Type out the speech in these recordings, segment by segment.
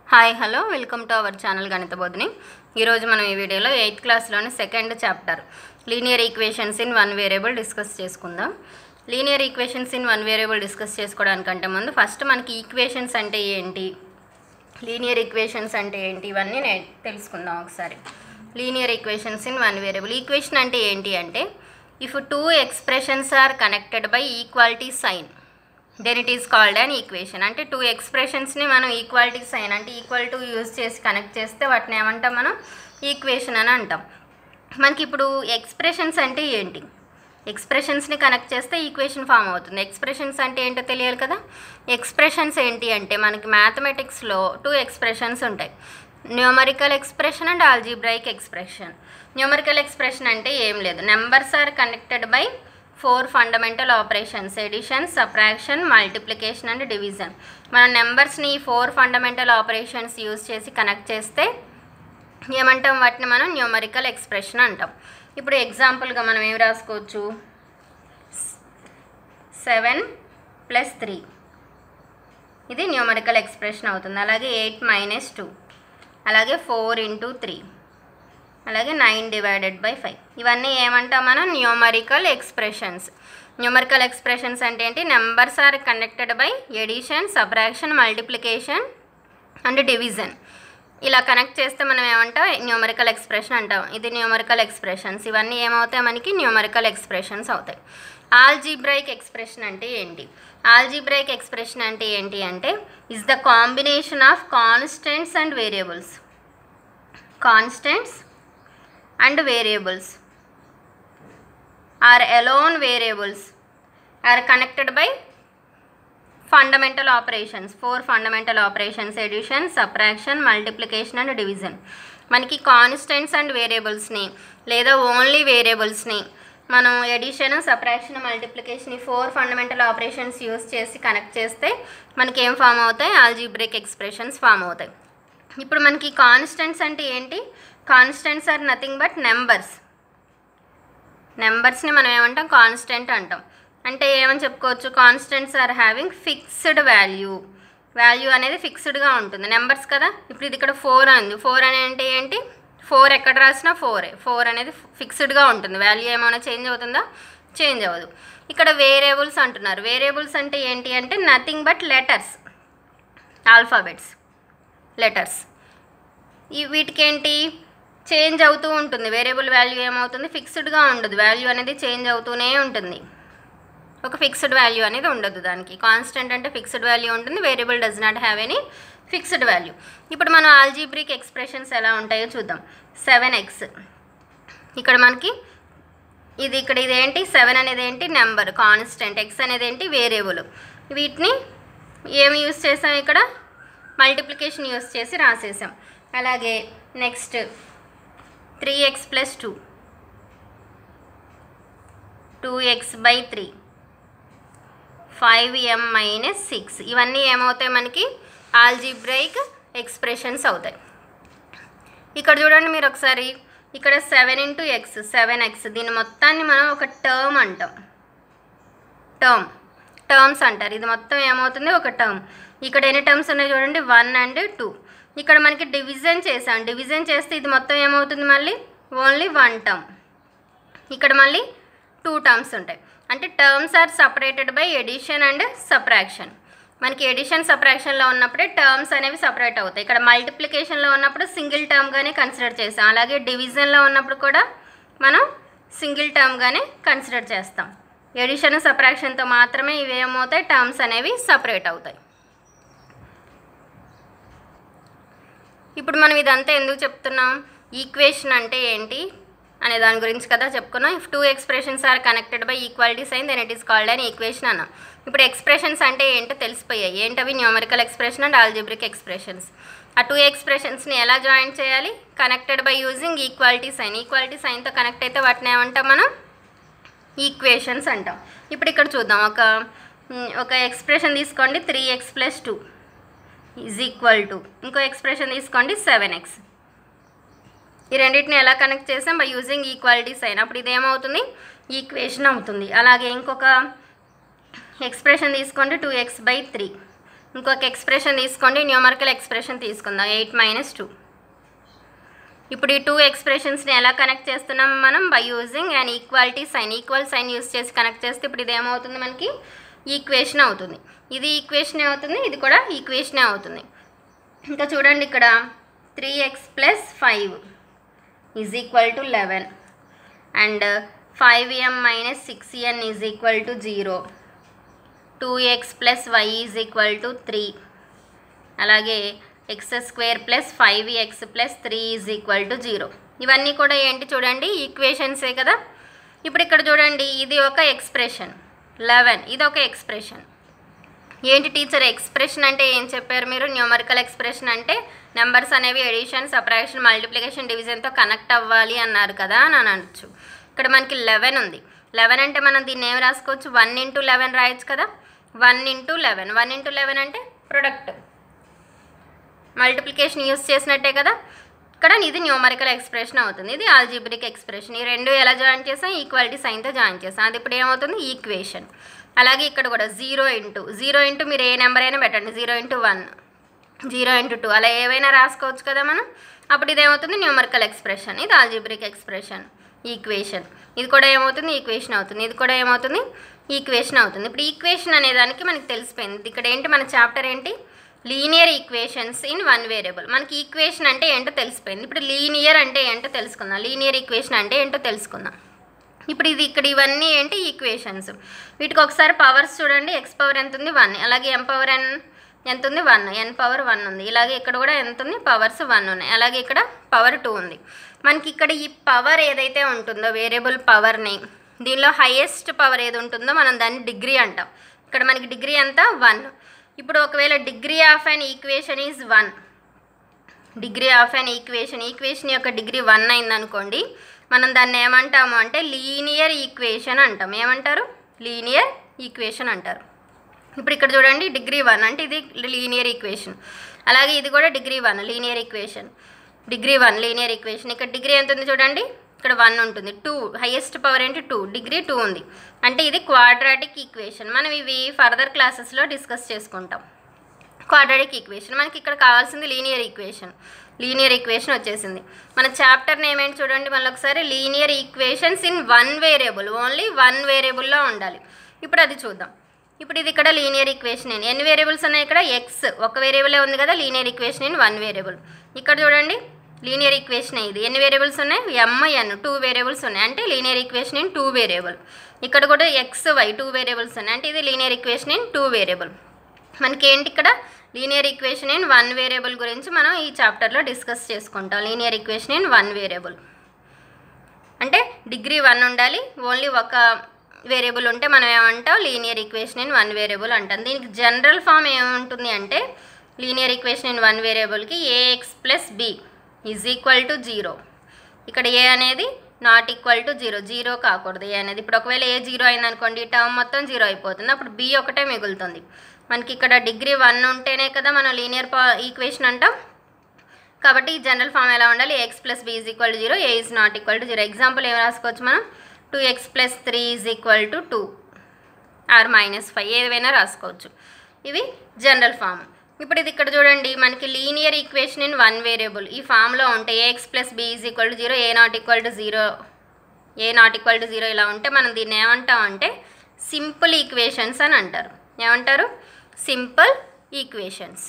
hi hello welcome to our channel Ganitha Bodhini ఈరోజు మనం ఈ వీడియోలో ఎయిత్ క్లాస్లోని second chapter linear equations in one variable discuss చేసుకుందాం linear equations in one variable discuss చేసుకోవడానికంటే ముందు ఫస్ట్ మనకి ఈక్వేషన్స్ అంటే ఏంటి లీనియర్ ఈక్వేషన్స్ అంటే ఏంటి ఇవన్నీ నే తెలుసుకుందాం ఒకసారి linear equations in one variable equation అంటే ఏంటి అంటే if two expressions are connected by equality sign then it is called an equation అంటే టూ ఎక్స్ప్రెషన్స్ని మనం ఈక్వాలిటీ సైన్ అంటే ఈక్వల్ టు యూజ్ చేసి కనెక్ట్ చేస్తే వాటిని ఏమంటాం మనం ఈక్వేషన్ అని అంటాం మనకి ఇప్పుడు ఎక్స్ప్రెషన్స్ అంటే ఏంటి ఎక్స్ప్రెషన్స్ని కనెక్ట్ చేస్తే ఈక్వేషన్ ఫామ్ అవుతుంది ఎక్స్ప్రెషన్స్ అంటే ఏంటో తెలియాలి కదా ఎక్స్ప్రెషన్స్ ఏంటి అంటే మనకి మ్యాథమెటిక్స్లో టూ ఎక్స్ప్రెషన్స్ ఉంటాయి numerical expression and algebraic expression numerical expression అంటే ఏం లేదు numbers are connected by four fundamental operations addition subtraction multiplication and division మన నెంబర్స్ని ఫోర్ ఫండమెంటల్ ఆపరేషన్స్ యూజ్ చేసి కనెక్ట్ చేస్తే ఏమంటాం వాటిని మనం న్యూమరికల్ ఎక్స్ప్రెషన్ అంటాం ఇప్పుడు ఎగ్జాంపుల్గా మనం ఏమి రాసుకోవచ్చు సెవెన్ ప్లస్ త్రీ ఇది న్యూమరికల్ ఎక్స్ప్రెషన్ అవుతుంది అలాగే ఎయిట్ మైనస్ టూ అలాగే ఫోర్ ఇంటూ త్రీ అలాగే నైన్ డివైడెడ్ బై ఫైవ్ ఇవన్నీ ఏమంటాం మనం న్యూమరికల్ ఎక్స్ప్రెషన్స్ న్యూమరికల్ ఎక్స్ప్రెషన్స్ అంటే ఏంటి numbers are connected by addition subtraction multiplication and division ఇలా కనెక్ట్ చేస్తే మనం ఏమంటాం న్యూమరికల్ ఎక్స్ప్రెషన్ అంటాం ఇది న్యూమరికల్ ఎక్స్ప్రెషన్స్ ఇవన్నీ ఏమవుతాయి మనకి న్యూమరికల్ ఎక్స్ప్రెషన్స్ అవుతాయి ఆల్జీబ్రైక్ ఎక్స్ప్రెషన్ అంటే ఏంటి ఆల్జీబ్రైక్ ఎక్స్ప్రెషన్ అంటే ఏంటి అంటే is the combination of constants and variables constants and variables are alone variables are connected by fundamental operations four fundamental operations addition subtraction multiplication and division మనకి constants and వేరియబుల్స్ని లేదా only వేరియబుల్స్ని మనం addition subtraction multiplication ఈ four fundamental operations use చేసి connect చేస్తే మనకి ఏం ఫామ్ అవుతాయి ఆల్జీబ్రిక్ ఎక్స్ప్రెషన్స్ ఫామ్ అవుతాయి ఇప్పుడు మనకి కాన్స్టెంట్స్ అంటే ఏంటి constants are nothing but numbers నెంబర్స్ని మనం ఏమంటాం కాన్స్టెంట్ అంటాం అంటే ఏమని చెప్పుకోవచ్చు constants are having fixed value value అనేది ఫిక్స్డ్గా ఉంటుంది నెంబర్స్ కదా ఇప్పుడు ఇది ఇక్కడ ఫోర్ అంది ఫోర్ అని అంటే ఏంటి ఫోర్ ఎక్కడ రాసినా ఫోరే ఫోర్ అనేది ఫిక్స్డ్గా ఉంటుంది వాల్యూ ఏమైనా చేంజ్ అవుతుందా చేంజ్ అవ్వదు ఇక్కడ వేరియబుల్స్ అంటున్నారు వేరియబుల్స్ అంటే ఏంటి అంటే nothing but letters alphabets letters ఈ వీటికేంటి చేంజ్ అవుతూ ఉంటుంది వేరియబుల్ వాల్యూ ఏమవుతుంది ఫిక్స్డ్గా ఉండదు వాల్యూ అనేది చేంజ్ అవుతూనే ఉంటుంది ఒక ఫిక్స్డ్ వాల్యూ అనేది ఉండదు దానికి కాన్స్టెంట్ అంటే ఫిక్స్డ్ వాల్యూ ఉంటుంది variable does not have any fixed value ఇప్పుడు మనం ఆల్జీబ్రిక్ ఎక్స్ప్రెషన్స్ ఎలా ఉంటాయో చూద్దాం సెవెన్ ఎక్స్ ఇక్కడ మనకి ఇది ఇక్కడ ఇదేంటి సెవెన్ అనేది ఏంటి నెంబర్ కాన్స్టెంట్ ఎక్స్ అనేది ఏంటి వేరియబుల్ వీటిని ఏమి యూస్ చేసాం ఇక్కడ మల్టిప్లికేషన్ యూస్ చేసి రాసేసాం అలాగే next three x plus two two x by three five m minus six ఇవన్నీ ఏమవుతాయి మనకి ఆల్జీబ్రైక్ ఎక్స్ప్రెషన్స్ అవుతాయి ఇక్కడ చూడండి మీరు ఒకసారి ఇక్కడ seven into x seven x దీని మొత్తాన్ని మనం ఒక టర్మ్ అంటాం టర్మ్ టర్మ్స్ అంటారు ఇది మొత్తం ఏమవుతుంది ఒక టర్మ్ ఇక్కడ ఎన్ని టర్మ్స్ ఉన్నాయి చూడండి వన్ అండ్ టూ ఇక్కడ మనకి డివిజన్ చేసాం డివిజన్ చేస్తే ఇది మొత్తం ఏమవుతుంది మళ్ళీ ఓన్లీ వన్ టర్మ్ ఇక్కడ మళ్ళీ టూ టర్మ్స్ ఉంటాయి అంటే terms are separated by addition and subtraction మనకి ఎడిషన్ సప్రాక్షన్లో ఉన్నప్పుడే టర్మ్స్ అనేవి సపరేట్ అవుతాయి ఇక్కడ మల్టిప్లికేషన్లో ఉన్నప్పుడు సింగిల్ టర్మ్గానే కన్సిడర్ చేస్తాం అలాగే డివిజన్లో ఉన్నప్పుడు కూడా మనం సింగిల్ టర్మ్గానే కన్సిడర్ చేస్తాం ఎడిషన్ సప్రాక్షన్తో మాత్రమే ఇవి ఏమవుతాయి టర్మ్స్ అనేవి సపరేట్ అవుతాయి ఇప్పుడు మనం ఇదంతా ఎందుకు చెప్తున్నాం ఈక్వేషన్ అంటే ఏంటి అనే దాని గురించి కదా చెప్పుకున్నాం if two expressions are connected by equality sign then it is called అని ఈక్వేషన్ అన్నాం ఇప్పుడు ఎక్స్ప్రెషన్స్ అంటే ఏంటో తెలిసిపోయాయి ఏంటవి numerical expression and algebraic expressions ఆ టూ ఎక్స్ప్రెషన్స్ని ఎలా జాయిన్ చేయాలి connected by using equality sign equality సైన్తో కనెక్ట్ అయితే వాటిని ఏమంటాం మనం ఈక్వేషన్స్ అంటాం ఇప్పుడు ఇక్కడ చూద్దాం ఒక ఒక ఎక్స్ప్రెషన్ తీసుకోండి three x plus two is equal to ఇంకో ఎక్స్ప్రెషన్ తీసుకోండి సెవెన్ ఎక్స్ ఈ రెండింటిని ఎలా కనెక్ట్ చేసాం బై యూజింగ్ ఈక్వాలిటీ సైన్ అప్పుడు ఇదేమవుతుంది ఈక్వేషన్ అవుతుంది అలాగే ఇంకొక ఎక్స్ప్రెషన్ తీసుకోండి టూ ఎక్స్ బై త్రీ ఇంకొక ఎక్స్ప్రెషన్ తీసుకోండి న్యూమరికల్ ఎక్స్ప్రెషన్ తీసుకుందాం ఎయిట్ మైనస్ టూ ఇప్పుడు ఈ టూ ఎక్స్ప్రెషన్స్ని ఎలా కనెక్ట్ చేస్తున్నాం మనం by using and equality sign equal sign use చేసి కనెక్ట్ చేస్తే ఇప్పుడు ఇది ఏమవుతుంది మనకి ఈక్వేషన్ అవుతుంది ఇది ఈక్వేషన్ అవుతుంది ఇది కూడా ఈక్వేషనే అవుతుంది ఇంకా చూడండి ఇక్కడ three x plus five is equal to eleven and five m minus six n is equal to zero two x plus y is equal to three అలాగే x square plus five x plus three is equal to zero ఇవన్నీ కూడా ఏంటి చూడండి ఈక్వేషన్సే కదా ఇప్పుడు ఇక్కడ చూడండి ఇది ఒక ఎక్స్ప్రెషన్ లెవెన్ ఇది ఒక ఎక్స్ప్రెషన్ ఏంటి టీచర్ ఎక్స్ప్రెషన్ అంటే ఏం చెప్పారు మీరు న్యూమరికల్ ఎక్స్ప్రెషన్ అంటే నెంబర్స్ అనేవి ఎడిషన్ సపరేషన్ మల్టిప్లికేషన్ డివిజన్తో కనెక్ట్ అవ్వాలి అన్నారు కదా అని అనొచ్చు ఇక్కడ మనకి లెవెన్ ఉంది లెవెన్ అంటే మనం దీన్ని ఏం రాసుకోవచ్చు వన్ ఇంటూ లెవెన్ రాయొచ్చు కదా one into eleven one into eleven అంటే ప్రొడక్ట్ మల్టిప్లికేషన్ యూస్ చేసినట్టే కదా ఇక్కడ ఇది న్యూమరికల్ ఎక్స్ప్రెషన్ అవుతుంది ఇది ఆల్జిబ్రిక్ ఎక్స్ప్రెషన్ ఈ రెండు ఎలా జాయిన్ చేసాం ఈక్వాలిటీ సైన్తో జాయిన్ చేసాం అది ఇప్పుడు ఏమవుతుంది ఈక్వేషన్ అలాగే ఇక్కడ కూడా జీరో ఇంటూ జీరో ఇంటూ మీరు ఏ నెంబర్ అయినా పెట్టండి zero into one zero into two అలా ఏవైనా రాసుకోవచ్చు కదా మనం అప్పుడు ఇది ఏమవుతుంది న్యూమరికల్ ఎక్స్ప్రెషన్ ఇది ఆల్జిబ్రిక్ ఎక్స్ప్రెషన్ ఈక్వేషన్ ఇది కూడా ఏమవుతుంది ఈక్వేషన్ అవుతుంది ఇది కూడా ఏమవుతుంది ఈక్వేషన్ అవుతుంది ఇప్పుడు ఈక్వేషన్ అనే దానికి మనకి తెలిసిపోయింది ఇక్కడ ఏంటి మన చాప్టర్ ఏంటి linear equations in one variable మనకి ఈక్వేషన్ అంటే ఏంటో తెలిసిపోయింది ఇప్పుడు లీనియర్ అంటే ఏంటో తెలుసుకుందాం లీనియర్ ఈక్వేషన్ అంటే ఏంటో తెలుసుకుందాం ఇప్పుడు ఇది ఇక్కడ ఇవన్నీ ఏంటి ఈక్వేషన్స్ వీటికి ఒకసారి పవర్స్ చూడండి ఎక్స్ పవర్ ఎంత ఉంది వన్ అలాగే ఎం పవర్ ఎన్ ఎంత ఉంది వన్ ఎన్ పవర్ వన్ ఉంది ఇలాగే ఇక్కడ కూడా ఎంత ఉంది పవర్స్ వన్ ఉన్నాయి అలాగే ఇక్కడ పవర్ టూ ఉంది మనకి ఇక్కడ ఈ పవర్ ఏదైతే ఉంటుందో వేరియబుల్ పవర్ని దీనిలో హైయెస్ట్ పవర్ ఏది ఉంటుందో మనం దాన్ని డిగ్రీ అంటాం ఇక్కడ మనకి డిగ్రీ ఎంత వన్ ఇప్పుడు ఒకవేళ degree of an equation is one degree of an equation equation యొక్క డిగ్రీ వన్ అయిందనుకోండి మనం దాన్ని ఏమంటాము అంటే లీనియర్ ఈక్వేషన్ అంటాం ఏమంటారు లీనియర్ ఈక్వేషన్ అంటారు ఇప్పుడు ఇక్కడ చూడండి డిగ్రీ వన్ అంటే ఇది లీనియర్ ఈక్వేషన్ అలాగే ఇది కూడా degree one linear equation degree one linear equation ఇక్కడ డిగ్రీ ఎంత ఉంది చూడండి ఇక్కడ వన్ ఉంటుంది టూ హైయెస్ట్ పవర్ ఏంటి టూ డిగ్రీ టూ ఉంది అంటే ఇది క్వాడ్రాటిక్ ఈక్వేషన్ మనం ఇవి ఫర్దర్ క్లాసెస్లో డిస్కస్ చేసుకుంటాం క్వాడ్రాటిక్ ఈక్వేషన్ మనకి ఇక్కడ కావాల్సింది లీనియర్ ఈక్వేషన్ లీనియర్ ఈక్వేషన్ వచ్చేసింది మన చాప్టర్ నేమ్ ఏంటి చూడండి మళ్ళీ ఒకసారి linear equations in one variable only one వేరియబుల్లో ఉండాలి ఇప్పుడు అది చూద్దాం ఇప్పుడు ఇది ఇక్కడ లీనియర్ ఈక్వేషన్ ఇన్ ఎన్ని వేరియబుల్స్ ఉన్నాయి ఇక్కడ ఎక్స్ ఒక వేరియబులే ఉంది కదా linear equation in one variable ఇక్కడ చూడండి లీనియర్ ఈక్వేషన్ ఇది ఎన్ని వేరియబుల్స్ ఉన్నాయి ఎమ్ ఎన్ టూ వేరియబుల్స్ ఉన్నాయి అంటే linear equation in two variable ఇక్కడ కూడా ఎక్స్ వై టూ వేరియబుల్స్ ఉన్నాయి అంటే ఇది linear equation in two variable మనకి ఏంటి ఇక్కడ linear equation in one variable గురించి మనం ఈ చాప్టర్లో డిస్కస్ చేసుకుంటాం linear equation in one variable అంటే డిగ్రీ వన్ ఉండాలి ఓన్లీ ఒక వేరియబుల్ ఉంటే మనం ఏమంటాం linear equation in one variable అంటాం దీనికి జనరల్ ఫామ్ ఏముంటుంది అంటే లీనియర్ ఈక్వేషన్ ఇన్ వన్ వేరియబుల్కి a x plus b is equal to zero ఇక్కడ ఏ అనేది not equal to zero zero కాకూడదు ఏ అనేది ఇప్పుడు ఒకవేళ ఏ జీరో అయిందనుకోండి ఈ టర్మ్ మొత్తం జీరో అయిపోతుంది అప్పుడు బి ఒకటే మిగులుతుంది మనకి ఇక్కడ డిగ్రీ వన్ ఉంటేనే కదా మనం లీనియర్ పా ఈక్వేషన్ అంటాం కాబట్టి ఈ జనరల్ ఫామ్ ఎలా ఉండాలి x plus b is equal to zero a is not equal to zero example ఏం రాసుకోవచ్చు మనం two x plus three is equal to two or minus five ఏదైనా రాసుకోవచ్చు ఇవి జనరల్ ఫామ్ ఇప్పుడు ఇది ఇక్కడ చూడండి మనకి linear equation in one variable ఈ ఫామ్లో ఉంటే a x plus b is equal to zero a not equal to zero a not equal to zero ఇలా ఉంటే మనం దీన్ని ఏమంటాం అంటే సింపుల్ ఈక్వేషన్స్ అని అంటారు ఏమంటారు సింపుల్ ఈక్వేషన్స్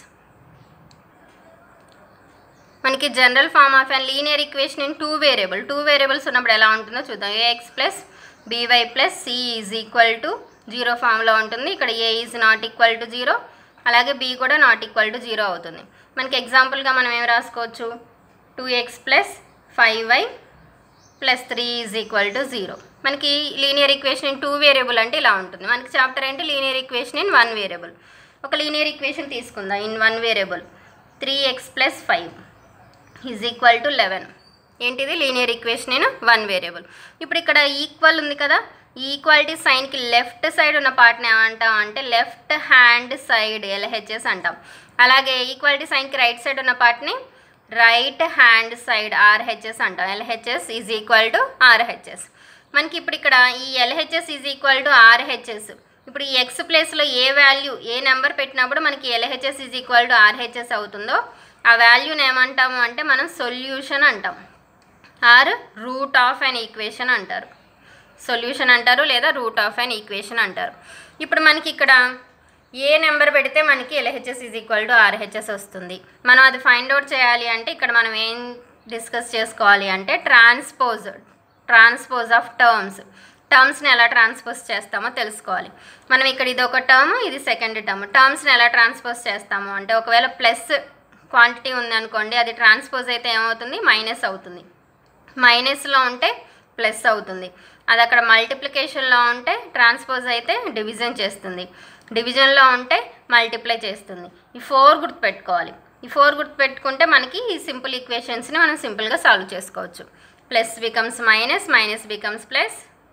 మనకి general form of and linear equation in two variable two variables ఉన్నప్పుడు ఎలా ఉంటుందో చూద్దాం a x plus b y plus c is equal to zero ఫామ్లో ఉంటుంది ఇక్కడ a is not equal to zero అలాగే బి కూడా నాట్ ఈక్వల్ టు జీరో అవుతుంది మనకి ఎగ్జాంపుల్గా మనం ఏం రాసుకోవచ్చు two x plus five y plus three is equal to zero మనకి linear equation in two variable అంటే ఇలా ఉంటుంది మనకి చాప్టర్ ఏంటి linear equation in one variable ఒక లీనియర్ ఈక్వేషన్ తీసుకుందాం in one variable three x plus five is equal to eleven ఏంటిది linear equation in one variable ఇప్పుడు ఇక్కడ ఈక్వల్ ఉంది కదా ఈ ఈక్వాలిటీ సైన్కి లెఫ్ట్ సైడ్ ఉన్న పార్ట్ని ఏమంటాం అంటే లెఫ్ట్ హ్యాండ్ సైడ్ ఎల్హెచ్ఎస్ అంటాం అలాగే ఈక్వాలిటీ సైన్కి రైట్ సైడ్ ఉన్న పార్ట్ని రైట్ హ్యాండ్ సైడ్ ఆర్హెచ్ఎస్ అంటాం LHS is equal to RHS మనకి ఇప్పుడు ఇక్కడ ఈ LHS is equal to RHS ఇప్పుడు ఈ ఎక్స్ ప్లేస్లో ఏ వాల్యూ ఏ నెంబర్ పెట్టినప్పుడు మనకి LHS is equal to RHS అవుతుందో ఆ వాల్యూని ఏమంటాము అంటే మనం సొల్యూషన్ అంటాం or root of an equation అంటారు సొల్యూషన్ అంటారు లేదా రూట్ ఆఫ్ అన్ ఈక్వేషన్ అంటారు ఇప్పుడు మనకి ఇక్కడ ఏ నెంబర్ పెడితే మనకి LHS is equal to RHS వస్తుంది మనం అది ఫైండ్ అవుట్ చేయాలి అంటే ఇక్కడ మనం ఏం డిస్కస్ చేసుకోవాలి అంటే ట్రాన్స్పోజ్ ట్రాన్స్పోజ్ ఆఫ్ టర్మ్స్ టర్మ్స్ని ఎలా ట్రాన్స్పోజ్ చేస్తామో తెలుసుకోవాలి మనం ఇక్కడ ఇది ఒక టర్మ్ ఇది సెకండ్ టర్మ్ టర్మ్స్ని ఎలా ట్రాన్స్పోజ్ చేస్తాము అంటే ఒకవేళ ప్లస్ క్వాంటిటీ ఉందనుకోండి అది ట్రాన్స్పోజ్ అయితే ఏమవుతుంది మైనస్ అవుతుంది మైనస్లో ఉంటే ప్లస్ అవుతుంది అది అక్కడ మల్టిప్లికేషన్లో ఉంటే ట్రాన్స్పోజ్ అయితే డివిజన్ చేస్తుంది డివిజన్లో ఉంటే మల్టిప్లై చేస్తుంది ఈ ఫోర్ గుర్తుపెట్టుకోవాలి ఈ ఫోర్ గుర్తుపెట్టుకుంటే మనకి ఈ సింపుల్ ఈక్వేషన్స్ని మనం సింపుల్గా సాల్వ్ చేసుకోవచ్చు plus becomes minus minus becomes plus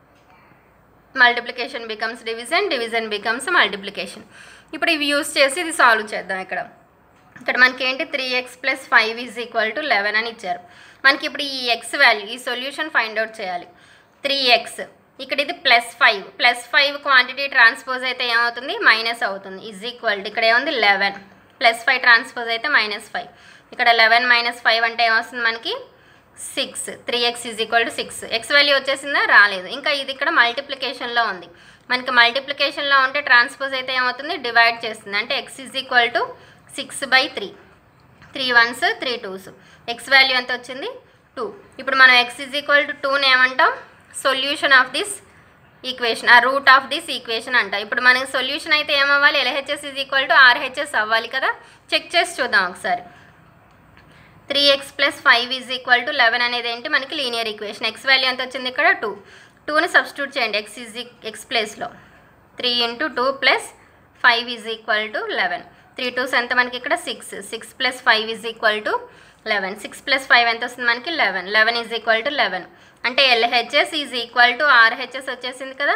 multiplication becomes division division becomes multiplication ఇప్పుడు ఇవి యూస్ చేసి ఇది సాల్వ్ చేద్దాం ఇక్కడ ఇక్కడ మనకి ఏంటి three x plus five is equal to eleven అని ఇచ్చారు మనకి ఇప్పుడు ఈ ఎక్స్ వాల్యూ ఈ సొల్యూషన్ ఫైండ్ అవుట్ చేయాలి త్రీ ఎక్స్ ఇక్కడ ఇది plus five plus five quantity transpose అయితే ఏమవుతుంది మైనస్ అవుతుంది ఈజ్ ఈక్వల్ టు ఇక్కడ ఏముంది లెవెన్ ప్లస్ ఫైవ్ ట్రాన్స్పోజ్ అయితే మైనస్ ఫైవ్ ఇక్కడ లెవెన్ మైనస్ ఫైవ్ అంటే ఏమొస్తుంది మనకి six three x is equal to six x value వచ్చేసిందా రాలేదు ఇంకా ఇది ఇక్కడ మల్టిప్లికేషన్లో ఉంది మనకి మల్టిప్లికేషన్లో ఉంటే ట్రాన్స్పోజ్ అయితే ఏమవుతుంది డివైడ్ చేస్తుంది అంటే x is equal to six by three three ones three twos x value ఎంత వచ్చింది టూ ఇప్పుడు మనం ఎక్స్ ఈజ్ ఈక్వల్ టు టూని ఏమంటాం సొల్యూషన్ ఆఫ్ దిస్ ఈక్వేషన్ ఆ రూట్ ఆఫ్ దిస్ ఈక్వేషన్ అంట ఇప్పుడు మనకి సొల్యూషన్ అయితే ఏమవ్వాలి LHS is equal to RHS అవ్వాలి కదా చెక్ చేసి చూద్దాం ఒకసారి three x plus five is equal to eleven అనేది ఏంటి మనకి లీనియర్ ఈక్వేషన్ ఎక్స్ వాల్యూ ఎంత వచ్చింది ఇక్కడ టూ టూని సబ్స్టిట్యూట్ చేయండి ఎక్స్ ఈజ్ ఎక్స్ ప్లేస్లో three into two plus five is equal to eleven three twos ఎంత మనకి ఇక్కడ six six plus five is equal to eleven six plus five ఎంత వస్తుంది మనకి eleven eleven is equal to eleven అంటే LHS is equal to RHS వచ్చేసింది కదా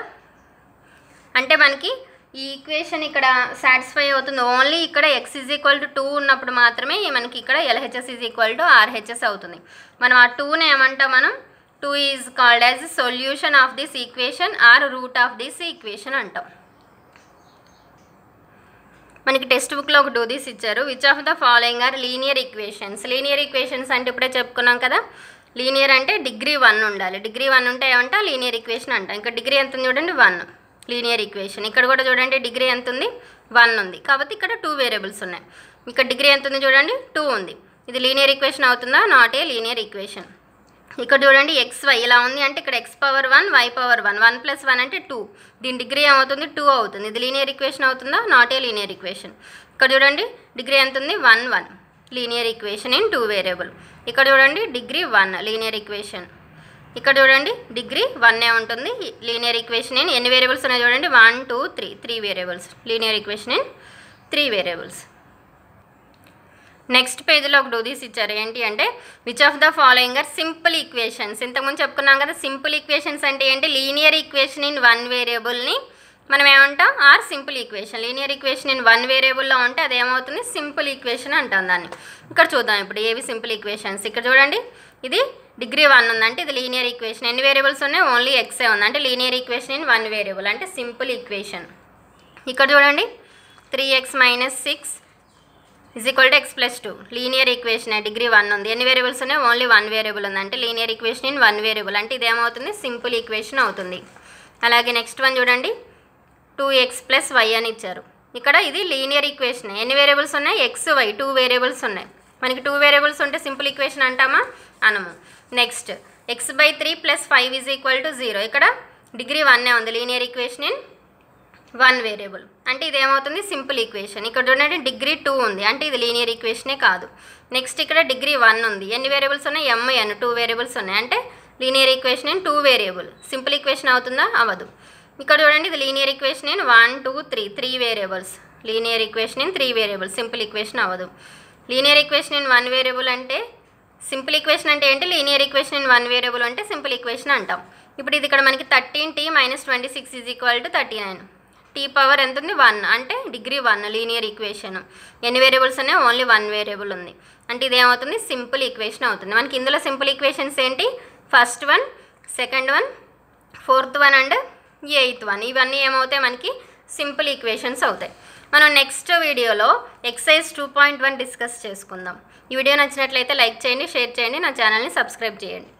అంటే మనకి ఈ ఈక్వేషన్ ఇక్కడ సాటిస్ఫై అవుతుంది ఓన్లీ ఇక్కడ x is equal to two ఉన్నప్పుడు మాత్రమే మనకి ఇక్కడ LHS is equal to RHS అవుతుంది మనం ఆ టూని ఏమంటాం మనం two is called as solution of this equation or root of this equation అంటాం మనకి టెక్స్ట్ బుక్లో ఒక డూ దిస్ ఇచ్చారు which of the following are linear equations linear equations అంటే ఇప్పుడే చెప్పుకున్నాం కదా లీనియర్ అంటే డిగ్రీ వన్ ఉండాలి డిగ్రీ వన్ ఉంటే ఏమంటా లీనియర్ ఈక్వేషన్ అంట ఇంకా డిగ్రీ ఎంత ఉంది చూడండి వన్ లీనియర్ ఈక్వేషన్ ఇక్కడ కూడా చూడండి డిగ్రీ ఎంత ఉంది వన్ ఉంది కాబట్టి ఇక్కడ టూ వేరియబుల్స్ ఉన్నాయి ఇక్కడ డిగ్రీ ఎంత ఉంది చూడండి టూ ఉంది ఇది లీనియర్ ఈక్వేషన్ అవుతుందా నాట్ ఏ లీనియర్ ఈక్వేషన్ ఇక్కడ చూడండి ఎక్స్ వై ఇలా ఉంది అంటే ఇక్కడ x power one y power one one plus one అంటే టూ దీని డిగ్రీ ఏమవుతుంది టూ అవుతుంది ఇది లీనియర్ ఈక్వేషన్ అవుతుందా నాట్ ఏ లీనియర్ ఈక్వేషన్ ఇక్కడ చూడండి డిగ్రీ ఎంత ఉంది one one linear equation in two variable ఇక్కడ చూడండి డిగ్రీ వన్ లీనియర్ ఈక్వేషన్ ఇక్కడ చూడండి డిగ్రీ వన్ ఏ ఉంటుంది లీనియర్ ఈక్వేషన్ ఇన్ ఎన్ని వేరియబుల్స్ ఉన్నాయి చూడండి one two three three variables linear equation in three variables next పేజ్లో ఒక డూదీస్ ఇచ్చారు ఏంటి అంటే which of the following are simple equations ఇంతకుముందు చెప్పుకున్నాం కదా సింపుల్ ఈక్వేషన్స్ అంటే ఏంటి లీనియర్ ఈక్వేషన్ ఇన్ వన్ వేరియబుల్ని మనం ఏమంటాం are simple equation linear equation in one వేరియబుల్లో ఉంటే అది ఏమవుతుంది సింపుల్ ఈక్వేషన్ అంటాం దాన్ని ఇక్కడ చూద్దాం ఇప్పుడు ఏవి సింపుల్ ఈక్వేషన్స్ ఇక్కడ చూడండి ఇది డిగ్రీ వన్ ఉందంటే ఇది లీనియర్ ఈక్వేషన్ ఎన్ని వేరియబుల్స్ ఉన్నాయి ఓన్లీ ఎక్సే ఉంది అంటే linear equation in one variable అంటే సింపుల్ ఈక్వేషన్ ఇక్కడ చూడండి three x minus six is equal to x plus two linear equation degree one ఉంది ఎన్ని వేరియబుల్స్ ఉన్నాయి ఓన్లీ వన్ వేరియబుల్ ఉంది అంటే linear equation in one variable అంటే ఇది ఏమవుతుంది సింపుల్ ఈక్వేషన్ అవుతుంది అలాగే నెక్స్ట్ వన్ చూడండి టూ ఎక్స్ ప్లస్ వై అని ఇచ్చారు ఇక్కడ ఇది లీనియర్ ఈక్వేషన్ ఎన్ని వేరియబుల్స్ ఉన్నాయి ఎక్స్ వై టూ వేరియబుల్స్ ఉన్నాయి మనకి టూ వేరియబుల్స్ ఉంటే సింపుల్ ఈక్వేషన్ అంటామా అనము next x by three plus five is equal to zero ఇక్కడ డిగ్రీ వన్నే ఉంది linear equation in one variable అంటే ఇది ఏమవుతుంది సింపుల్ ఈక్వేషన్ ఇక్కడ చూడండి డిగ్రీ టూ ఉంది అంటే ఇది లీనియర్ ఈక్వేషనే కాదు నెక్స్ట్ ఇక్కడ డిగ్రీ వన్ ఉంది ఎన్ని వేరియబుల్స్ ఉన్నాయి ఎమ్ ఎన్ టూ వేరియబుల్స్ ఉన్నాయి అంటే linear equation in two variable simple equation అవుతుందా అవ్వదు ఇక్కడ చూడండి ఇది linear equation in one two three three variables linear equation in three variables simple equation అవ్వదు linear equation in one variable అంటే సింపుల్ ఈక్వేషన్ అంటే ఏంటి linear equation in one variable అంటే సింపుల్ ఈక్వేషన్ అంటాం ఇప్పుడు ఇది ఇక్కడ మనకి thirteen t minus twenty six is equal to thirty nine t power ఎంత ఉంది వన్ అంటే డిగ్రీ వన్ లీనియర్ ఈక్వేషన్ ఎన్ని వేరియబుల్స్ ఉన్నాయి ఓన్లీ వన్ వేరియబుల్ ఉంది అంటే ఇది ఏమవుతుంది సింపుల్ ఈక్వేషన్ అవుతుంది మనకి ఇందులో సింపుల్ ఈక్వేషన్స్ ఏంటి first one second one fourth one and eighth one ఇవన్నీ ఏమవుతాయి మనకి సింపుల్ ఈక్వేషన్స్ అవుతాయి మనం నెక్స్ట్ వీడియోలో exercise two point one discuss చేసుకుందాం ఈ వీడియో నచ్చినట్లయితే లైక్ చేయండి షేర్ చేయండి నా ఛానల్ని సబ్స్క్రైబ్ చేయండి